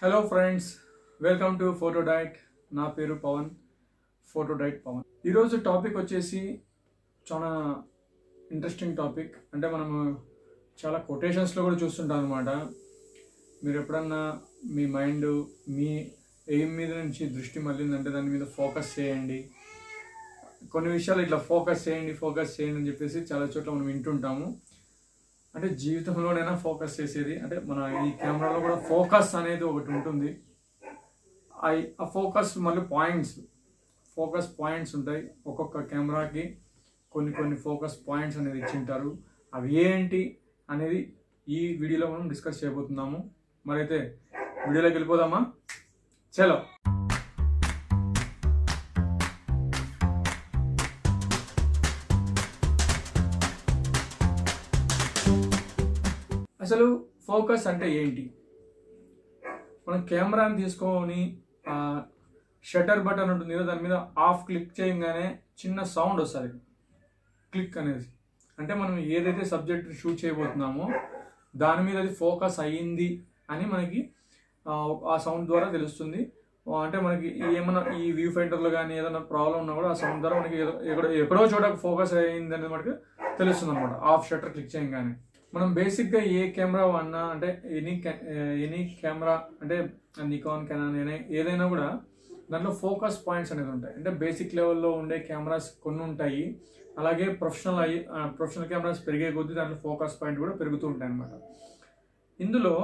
Hello friends welcome to photo diet నా పేరు Pawan photo diet Pawan ఈరోజు టాపిక్ వచ్చేసి చాలా ఇంట్రెస్టింగ్ టాపిక్ అంటే మనము చాలా కొటేషన్స్లో కూడా చూస్తుంటాం అనమాట మీరు ఎప్పుడన్నా మీ మైండ్ మీ ఎయిమ్ మీద నుంచి దృష్టి మళ్ళిందంటే దాని మీద ఫోకస్ చేయండి కొన్ని విషయాలు ఇట్లా ఫోకస్ చేయండి ఫోకస్ చేయండి అని చెప్పేసి చాలా చోట్ల మనం వింటుంటాము అంటే జీవితంలోనైనా ఫోకస్ చేసేది అంటే మన ఈ కెమెరాలో కూడా ఫోకస్ అనేది ఒకటి ఉంటుంది ఐ- ఆ ఫోకస్ మళ్ళీ పాయింట్స్ ఫోకస్ పాయింట్స్ ఉంటాయి ఒక్కొక్క కెమెరాకి కొన్ని కొన్ని ఫోకస్ పాయింట్స్ అనేది ఇచ్చింటారు అవి ఏంటి అనేది ఈ వీడియోలో మనం డిస్కస్ చేయబోతున్నాము మరైతే వీడియోలోకి వెళ్ళిపోదామా చలో అసలు ఫోకస్ అంటే ఏంటి మనం కెమెరాని తీసుకొని షటర్ బటన్ ఉంటుంది కదా దాని మీద ఆఫ్ క్లిక్ చేయగానే చిన్న సౌండ్ వస్తుంది క్లిక్ అనేది అంటే మనం ఏదైతే సబ్జెక్ట్ షూట్ చేయబోతున్నామో దాని మీద అది ఫోకస్ అయ్యింది అని మనకి ఆ, ఆ సౌండ్ ద్వారా తెలుస్తుంది ఆ, అంటే మనకి ఏమైనా ఈ వ్యూ ఫైండర్లో కానీ ఏదైనా ప్రాబ్లం ఉన్నా కూడా ఆ సౌండ్ ద్వారా మనకి ఏదో- ఎక్కడో ఎక్కడో చోట ఫోకస్ అయ్యింది అనేది మనకి తెలుస్తుంది అనమాట ఆఫ్ షట్టర్ క్లిక్ చేయగానే మనం బేసిక్గా ఏ కెమెరా వాడినా అంటే ఎనీ ఎనీ కెమెరా అంటే నికాన్ కెనాన్ ఏదైనా కూడా దాంట్లో ఫోకస్ పాయింట్స్ అనేది ఉంటాయి అంటే బేసిక్ లెవెల్లో ఉండే కెమెరాస్ కొన్ని ఉంటాయి అలాగే ప్రొఫెషనల్ అయ్యి ప్రొఫెషనల్ కెమెరాస్ పెరిగే కొద్దీ దాంట్లో ఫోకస్ పాయింట్ కూడా పెరుగుతూ ఉంటాయి అన్నమాట ఇందులో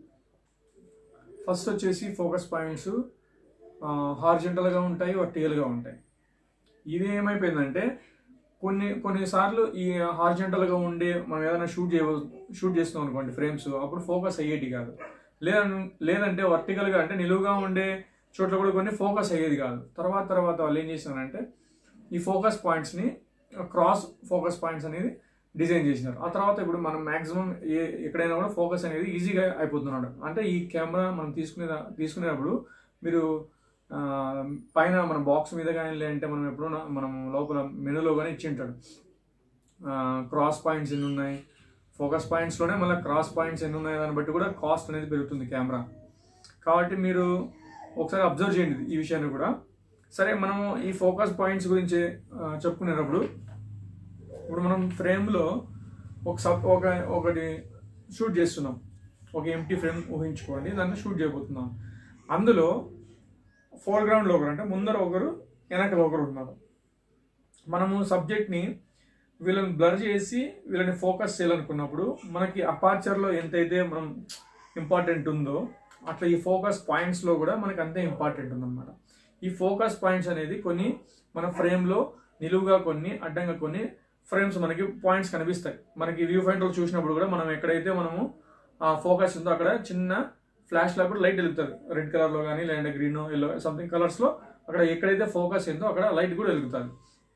ఫస్ట్ వచ్చేసి ఫోకస్ పాయింట్స్ హార్జెంటల్గా ఉంటాయి వర్టికల్గా ఉంటాయి ఇది ఏమైపోయిందంటే కొన్ని కొన్నిసార్లు ఈ హార్జెంటల్గా ఉండే మనం ఏదైనా షూట్ చేయ షూట్ చేస్తున్నాం అనుకోండి ఫ్రేమ్స్ అప్పుడు ఫోకస్ అయ్యేటి కాదు లేదన్ లేదంటే వర్టికల్గా అంటే నిలువుగా ఉండే చోట్ల కూడా కొన్ని ఫోకస్ అయ్యేది కాదు తర్వాత తర్వాత వాళ్ళు ఏం చేశారంటే ఈ ఫోకస్ పాయింట్స్ని క్రాస్ ఫోకస్ పాయింట్స్ అనేది డిజైన్ చేసినారు ఆ తర్వాత ఇప్పుడు మనం మాక్సిమం ఏ ఎక్కడైనా కూడా ఫోకస్ అనేది ఈజీగా అయిపోతున్నాడు అంటే ఈ కెమెరా మనం తీసుకునే తీసుకునేటప్పుడు మీరు ఆ, పైన మన బాక్స్ మీద కానీ లేదంటే మనం ఎప్పుడో మనం లోపల మెనూలో కానీ ఇచ్చి ఉంటాడు క్రాస్ పాయింట్స్ ఎన్ని ఉన్నాయి ఫోకస్ పాయింట్స్లోనే మళ్ళీ క్రాస్ పాయింట్స్ ఎన్ని ఉన్నాయి దాన్ని బట్టి కూడా కాస్ట్ అనేది పెరుగుతుంది కెమెరా కాబట్టి మీరు ఒకసారి అబ్జర్వ్ చేయండి ఈ విషయాన్ని కూడా సరే మనము ఈ ఫోకస్ పాయింట్స్ గురించి ఆ, చెప్పుకునేటప్పుడు ఇప్పుడు మనం ఫ్రేమ్లో ఒక సబ్ ఒక ఒకటి షూట్ చేస్తున్నాం ఒక ఎంటీ ఫ్రేమ్ ఊహించుకోండి దాన్ని షూట్ చేయబోతున్నాం అందులో ఫోర్గ్రౌండ్లో ఒకరు అంటే ముందర ఒకరు వెనకలో ఒకరు ఉన్నారు మనము సబ్జెక్ట్ని వీళ్ళని బ్లర్ చేసి వీళ్ళని ఫోకస్ చేయాలనుకున్నప్పుడు మనకి అపార్చర్లో ఎంతైతే మనం ఇంపార్టెంట్ ఉందో అట్లా ఈ ఫోకస్ పాయింట్స్లో కూడా మనకి అంతే ఇంపార్టెంట్ ఉందన్నమాట ఈ ఫోకస్ పాయింట్స్ అనేది కొన్ని మన ఫ్రేమ్లో నిలువుగా కొన్ని అడ్డంగా కొన్ని ఫ్రేమ్స్ మనకి పాయింట్స్ కనిపిస్తాయి మనకి వ్యూ ఫైండర్ చూసినప్పుడు కూడా మనం ఎక్కడైతే మనము ఆ ఫోకస్ ఉందో అక్కడ చిన్న ఫ్లాష్ లో కూడా లైట్ వెలుగుతుంది రెడ్ కలర్ లో కానీ లేదంటే గ్రీన్ ఎల్లో సంథింగ్ కలర్స్ లో అక్కడ ఎక్కడైతే ఫోకస్ అయిందో అక్కడ లైట్ కూడా వెలుగుతుంది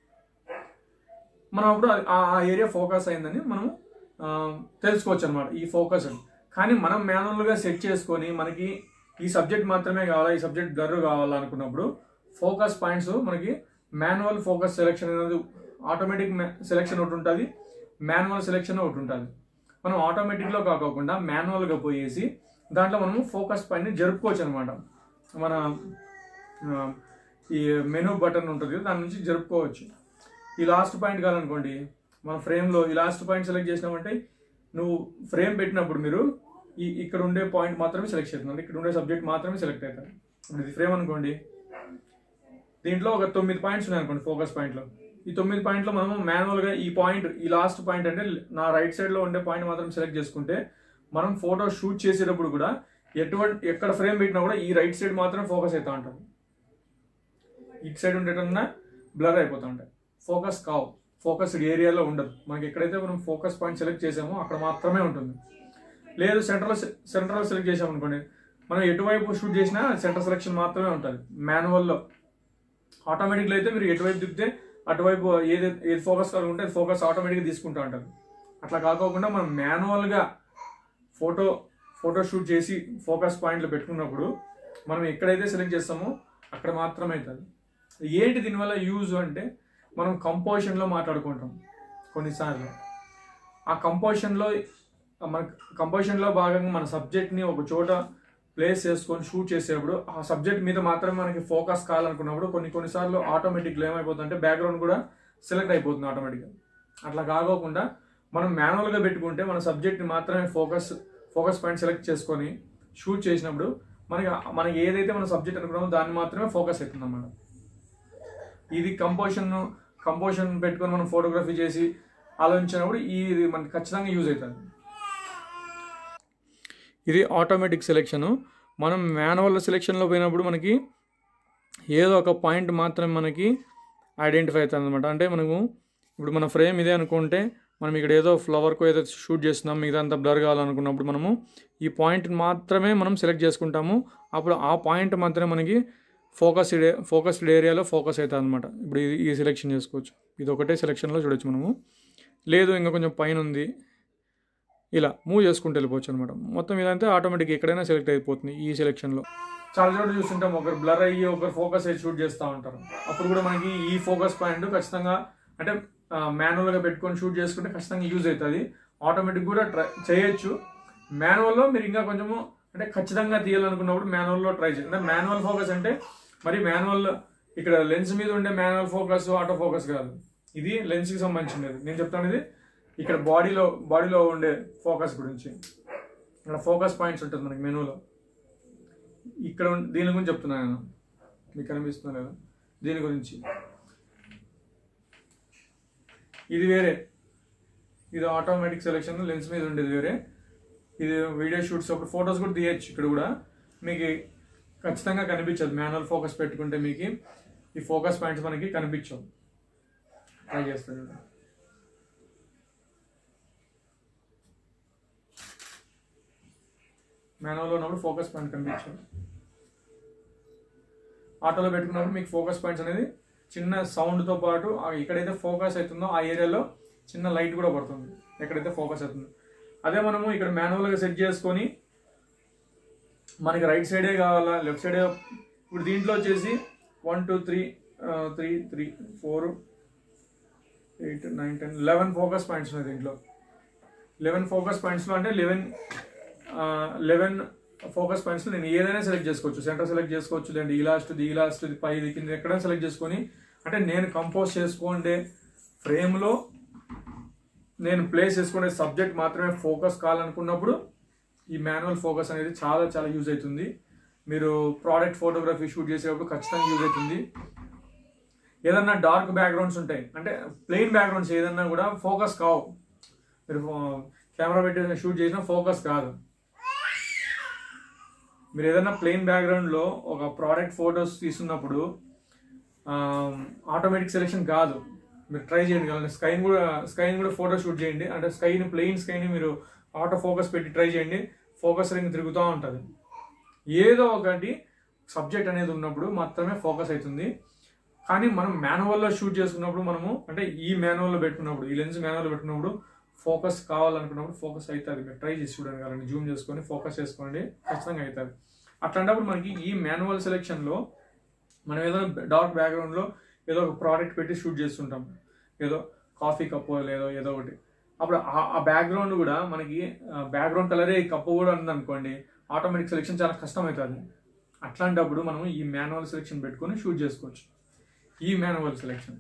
మనం అప్పుడు ఆ ఆ ఏరియా ఫోకస్ అయిందని మనం ఆ, తెలుసుకోవచ్చు అనమాట ఈ ఫోకస్ అని కానీ మనం manual గా సెట్ చేసుకొని మనకి ఈ సబ్జెక్ట్ మాత్రమే కావాలా ఈ సబ్జెక్ట్ గర్రు కావాలా అనుకున్నప్పుడు ఫోకస్ పాయింట్స్ మనకి మాన్యువల్ ఫోకస్ సెలెక్షన్ అనేది ఆటోమేటిక్ సెలెక్షన్ ఒకటి ఉంటుంది మాన్యువల్ సెలెక్షన్ ఒకటి ఉంటుంది మనం ఆటోమేటిక్లో కాకోకుండా మాన్యువల్గా పోయేసి దాంట్లో మనము ఫోకస్ పాయింట్ని జరుపుకోవచ్చు అనమాట మన ఆ, ఈ మెనూ బటన్ ఉంటుంది కదా, దాని నుంచి జరుపుకోవచ్చు ఈ లాస్ట్ పాయింట్ కావాలనుకోండి మన ఫ్రేమ్లో ఈ లాస్ట్ పాయింట్ సెలెక్ట్ చేసినామంటే నువ్వు ఫ్రేమ్ పెట్టినప్పుడు మీరు ఈ ఇక్కడ ఉండే పాయింట్ మాత్రమే సెలెక్ట్ చేస్తున్నారు ఇక్కడ ఉండే సబ్జెక్ట్ మాత్రమే సెలెక్ట్ అవుతారు ఇప్పుడు ఇది ఫ్రేమ్ అనుకోండి దీంట్లో ఒక తొమ్మిది పాయింట్స్ ఉన్నాయి అనుకోండి ఫోకస్ పాయింట్లో ఈ తొమ్మిది పాయింట్లో మనము మాన్యువల్గా ఈ పాయింట్ ఈ లాస్ట్ పాయింట్ అంటే నా రైట్ సైడ్లో ఉండే పాయింట్ మాత్రం సెలెక్ట్ చేసుకుంటే మనం ఫోటో షూట్ చేసేటప్పుడు కూడా ఎటువంటి ఎక్కడ ఫ్రేమ్ పెట్టినా కూడా ఈ రైట్ సైడ్ మాత్రం ఫోకస్ అవుతూ ఉంటుంది ఇటు సైడ్ ఉండేటన్నా బ్లర్ అయిపోతూ ఉంటాయి ఫోకస్ కావు ఫోకస్డ్ ఏరియాలో ఉండదు మనకి ఎక్కడైతే మనం ఫోకస్ పాయింట్ సెలెక్ట్ చేసామో అక్కడ మాత్రమే ఉంటుంది లేదు సెంటర్లో సెంటర్లో సెలెక్ట్ చేసామనుకోండి మనం ఎటువైపు షూట్ చేసినా సెంటర్ సెలెక్షన్ మాత్రమే ఉంటుంది మాన్యువల్లో ఆటోమేటిక్లో అయితే మీరు ఎటువైపు తిప్పితే అటువైపు ఏది ఏది ఫోకస్ ఉంటే అది ఫోకస్ ఆటోమేటిక్గా తీసుకుంటూ ఉంటుంది అట్లా కాకోకుండా మనం మాన్యువల్గా ఫోటో ఫోటో షూట్ చేసి ఫోకస్ పాయింట్లు పెట్టుకున్నప్పుడు మనం ఎక్కడైతే సెలెక్ట్ చేస్తామో అక్కడ మాత్రమే అవుతుంది ఏంటి దీనివల్ల యూజ్ అంటే మనం కంపోజిషన్లో మాట్లాడుకుంటాం కొన్నిసార్లు ఆ కంపోజిషన్లో మన కంపోజిషన్లో భాగంగా మన సబ్జెక్ట్ని ఒక చోట ప్లేస్ చేసుకొని షూట్ చేసేటప్పుడు ఆ సబ్జెక్ట్ మీద మాత్రమే మనకి ఫోకస్ కావాలనుకున్నప్పుడు కొన్ని కొన్నిసార్లు ఆటోమేటిక్గా ఏమైపోతుందంటే బ్యాక్గ్రౌండ్ కూడా సెలెక్ట్ అయిపోతుంది ఆటోమేటిక్గా అట్లా కాకోకుండా మనం మాన్యువల్గా పెట్టుకుంటే మన సబ్జెక్ట్ని మాత్రమే ఫోకస్ ఫోకస్ పాయింట్ సెలెక్ట్ చేసుకొని షూట్ చేసినప్పుడు మనకి మనకి ఏదైతే మన సబ్జెక్ట్ అనుకున్నామో దాన్ని మాత్రమే ఫోకస్ అవుతుంది అన్నమాట ఇది కంపోజిషన్ కంపోజిషన్ పెట్టుకొని మనం ఫోటోగ్రఫీ చేసి ఆలోచించినప్పుడు ఈ- ఇది మనకి ఖచ్చితంగా యూజ్ అవుతుంది ఇది ఆటోమేటిక్ సెలెక్షన్ మనం మాన్యువల్ సెలెక్షన్లో పోయినప్పుడు మనకి ఏదో ఒక పాయింట్ మాత్రమే మనకి ఐడెంటిఫై అవుతుంది అనమాట అంటే మనము ఇప్పుడు మన ఫ్రేమ్ ఇదే అనుకుంటే మనం ఇక్కడ ఏదో ఫ్లవర్కో ఏదో షూట్ చేస్తున్నాం మిగతా అంతా బ్లర్ కావాలనుకున్నప్పుడు మనము ఈ పాయింట్ మాత్రమే మనం సెలెక్ట్ చేసుకుంటాము అప్పుడు ఆ పాయింట్ మాత్రమే మనకి ఫోకస్డ్ ఫోకస్డ్ ఏరియాలో ఫోకస్ అవుతుంది అనమాట ఇప్పుడు ఇది ఈ సెలెక్షన్ చేసుకోవచ్చు ఇది ఒకటే సెలెక్షన్లో చూడొచ్చు మనము లేదు ఇంకా కొంచెం పైన ఉంది ఇలా మూవ్ చేసుకుంటూ వెళ్ళిపోవచ్చు అనమాట మొత్తం ఇదంతా ఆటోమేటిక్ ఎక్కడైనా సెలెక్ట్ అయిపోతుంది ఈ సెలెక్షన్లో చాలా చోట్ల చూస్తుంటాం ఒకరు బ్లర్ అయ్యి ఒకరు ఫోకస్ అయ్యి షూట్ చేస్తూ ఉంటారు అప్పుడు కూడా మనకి ఈ ఫోకస్ పాయింట్ ఖచ్చితంగా అంటే మాన్యువల్గా పెట్టుకొని షూట్ చేసుకుంటే ఖచ్చితంగా యూజ్ అవుతుంది ఆటోమేటిక్ కూడా ట్రై చేయొచ్చు మాన్యువల్లో మీరు ఇంకా కొంచెము అంటే ఖచ్చితంగా తీయాలనుకున్నప్పుడు మాన్యువల్లో ట్రై చేయండి అంటే మాన్యువల్ ఫోకస్ అంటే మరి మాన్యువల్ ఇక్కడ లెన్స్ మీద ఉండే మాన్యువల్ ఫోకస్ ఆటో ఫోకస్ కాదు ఇది లెన్స్కి సంబంధించినది నేను చెప్తాను ఇది ఇక్కడ బాడీలో బాడీలో ఉండే ఫోకస్ గురించి ఇక్కడ ఫోకస్ పాయింట్స్ ఉంటుంది మనకి మెనూలో ఇక్కడ ఉన్- దీని గురించి చెప్తున్నాను నేను మీకు కనిపిస్తుంది కదా దీని గురించి ఇది వేరే ఇది ఆటోమేటిక్ సెలెక్షన్ లెన్స్ మీద ఉండేది వేరే ఇది వీడియో షూట్స్ అప్పుడు ఫొటోస్ కూడా తీయచ్చు ఇక్కడ కూడా మీకు ఖచ్చితంగా కనిపించదు మాన్యువల్ ఫోకస్ పెట్టుకుంటే మీకు ఈ ఫోకస్ పాయింట్స్ మనకి కనిపించవు ట్రై చేస్తాను చూడండి. మాన్యువల్లో ఉన్నప్పుడు ఫోకస్ పాయింట్ కనిపించదు ఆటోలో పెట్టుకున్నప్పుడు మీకు ఫోకస్ పాయింట్స్ అనేది చిన్న సౌండ్తో పాటు ఆ ఎక్కడైతే ఫోకస్ అవుతుందో ఆ ఏరియాలో చిన్న లైట్ కూడా పడుతుంది ఎక్కడైతే ఫోకస్ అవుతుందో అదే మనము ఇక్కడ మాన్యువల్గా సెట్ చేసుకొని మనకి రైట్ సైడే కావాలా లెఫ్ట్ సైడే ఇప్పుడు దీంట్లో వచ్చేసి one two three three three four eight nine ten eleven focus points ఉన్నాయి దీంట్లో లెవెన్ ఫోకస్ పాయింట్స్లో అంటే లెవెన్ లెవెన్ ఫోకస్ పాయింట్స్ నేను ఏదైనా సెలెక్ట్ చేసుకోవచ్చు సెంటర్ సెలెక్ట్ చేసుకోవచ్చు లేదంటే ఈ లాస్ట్ ఈ లాస్ట్ పై ఇది కింద ఎక్కడైనా సెలెక్ట్ చేసుకొని అంటే నేను కంపోజ్ చేసుకుంటే ఫ్రేమ్లో నేను ప్లేస్ చేసుకునే సబ్జెక్ట్ మాత్రమే ఫోకస్ కావాలనుకున్నప్పుడు ఈ మాన్యువల్ ఫోకస్ అనేది చాలా చాలా యూజ్ అవుతుంది మీరు ప్రోడక్ట్ ఫోటోగ్రఫీ షూట్ చేసేటప్పుడు ఖచ్చితంగా యూజ్ అవుతుంది ఏదన్నా డార్క్ బ్యాక్గ్రౌండ్స్ ఉంటాయి అంటే ప్లెయిన్ బ్యాక్గ్రౌండ్స్ ఏదన్నా కూడా ఫోకస్ కావు మీరు కెమెరా పెట్టి షూట్ చేసినా ఫోకస్ కాదు మీరు ఏదైనా ప్లెయిన్ బ్యాక్గ్రౌండ్లో ఒక ప్రోడక్ట్ ఫొటోస్ తీసుకున్నప్పుడు ఆటోమేటిక్ సెలెక్షన్ కాదు మీరు ట్రై చేయండి కదా స్కైన్ కూడా స్కైన్ కూడా ఫోటో షూట్ చేయండి అంటే స్కైని ప్లెయిన్ స్కైని మీరు ఆటో ఫోకస్ పెట్టి ట్రై చేయండి ఫోకస్ రింగ్ తిరుగుతూ ఉంటుంది ఏదో ఒకటి సబ్జెక్ట్ అనేది ఉన్నప్పుడు మాత్రమే ఫోకస్ అవుతుంది కానీ మనం మాన్యువల్లో షూట్ చేసుకున్నప్పుడు మనము అంటే ఈ మాన్యువల్లో పెట్టుకున్నప్పుడు ఈ లెన్స్ మాన్యువల్లో పెట్టుకున్నప్పుడు ఫోకస్ కావాలనుకున్నప్పుడు ఫోకస్ అవుతుంది మీరు ట్రై చేసి చూడండి కావాలండి జూమ్ చేసుకొని ఫోకస్ చేసుకోండి ఖచ్చితంగా అవుతుంది అట్లాంటప్పుడు మనకి ఈ మాన్యువల్ సెలెక్షన్లో మనం ఏదో డార్క్ బ్యాక్గ్రౌండ్లో ఏదో ఒక ప్రోడక్ట్ పెట్టి షూట్ చేస్తుంటాం ఏదో కాఫీ కప్పు లేదో ఏదో ఒకటి అప్పుడు ఆ- ఆ బ్యాక్గ్రౌండ్ కూడా మనకి బ్యాక్గ్రౌండ్ కలరే ఈ కప్పు కూడా ఉందనుకోండి ఆటోమేటిక్ సెలెక్షన్ చాలా కష్టం అవుతుంది అట్లాంటప్పుడు మనం ఈ మాన్యువల్ సెలెక్షన్ పెట్టుకొని షూట్ చేసుకోవచ్చు ఈ మాన్యువల్ సెలెక్షన్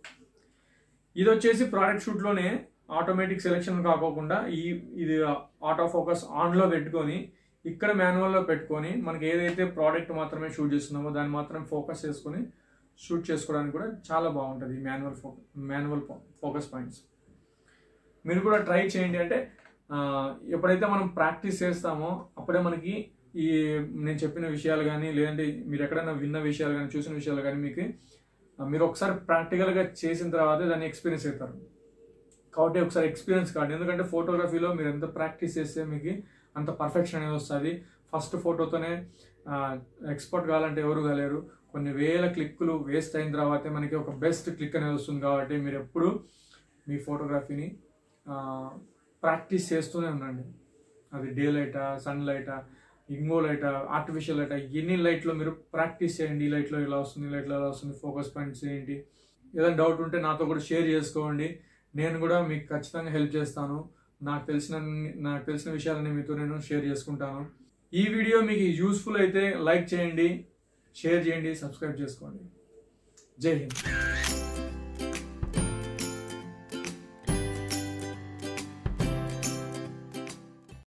ఇది వచ్చేసి ప్రోడక్ట్ షూట్లోనే ఆటోమేటిక్ సెలెక్షన్ కాకోకుండా ఈ ఇది ఆటో ఫోకస్ ఆన్లో పెట్టుకొని ఇక్కడ మాన్యువల్లో పెట్టుకొని మనకి ఏదైతే ప్రోడక్ట్ మాత్రమే షూట్ చేస్తున్నామో దాన్ని మాత్రమే ఫోకస్ చేసుకొని షూట్ చేసుకోవడానికి కూడా చాలా బాగుంటుంది ఈ మాన్యువల్ ఫో మాన్యువల్ ఫోకస్ పాయింట్స్ మీరు కూడా ట్రై చేయండి అంటే ఆ, ఎప్పుడైతే మనం ప్రాక్టీస్ చేస్తామో అప్పుడే మనకి ఈ నేను చెప్పిన విషయాలు కానీ లేదంటే మీరు ఎక్కడైనా విన్న విషయాలు కానీ చూసిన విషయాలు కానీ మీకు ఆ, మీరు ఒకసారి ప్రాక్టికల్గా చేసిన తర్వాతే దాన్ని ఎక్స్పీరియన్స్ అవుతారు కాబట్టి ఒకసారి ఎక్స్పీరియన్స్ కాదు ఎందుకంటే ఫోటోగ్రఫీలో మీరు ఎంత ప్రాక్టీస్ చేస్తే మీకు అంత పర్ఫెక్షన్ అనేది వస్తుంది ఫస్ట్ ఫోటోతోనే ఎక్స్పర్ట్ కావాలంటే ఎవరు కాలేరు కొన్ని వేల క్లిక్కులు వేస్ట్ అయిన తర్వాతే మనకి ఒక బెస్ట్ క్లిక్ అనేది వస్తుంది కాబట్టి మీరు ఎప్పుడు మీ ఫోటోగ్రఫీని ప్రాక్టీస్ చేస్తూనే ఉండండి అది డే లైటా సన్ లైటా ఇంగో లైటా ఆర్టిఫిషియల్ లైటా ఎన్ని లైట్లో మీరు ప్రాక్టీస్ చేయండి ఈ లైట్లో ఇలా వస్తుంది ఈ లైట్లో ఇలా వస్తుంది ఫోకస్ పాయింట్స్ ఏంటి ఏదైనా డౌట్ ఉంటే నాతో కూడా షేర్ చేసుకోండి నేను కూడా మీకు ఖచ్చితంగా హెల్ప్ చేస్తాను నాకు తెలిసిన నాకు తెలిసిన విషయాలని మీతో నేను షేర్ చేసుకుంటాను ఈ వీడియో మీకు యూస్ఫుల్ అయితే లైక్ చేయండి షేర్ చేయండి సబ్స్క్రైబ్ చేసుకోండి జై హింద్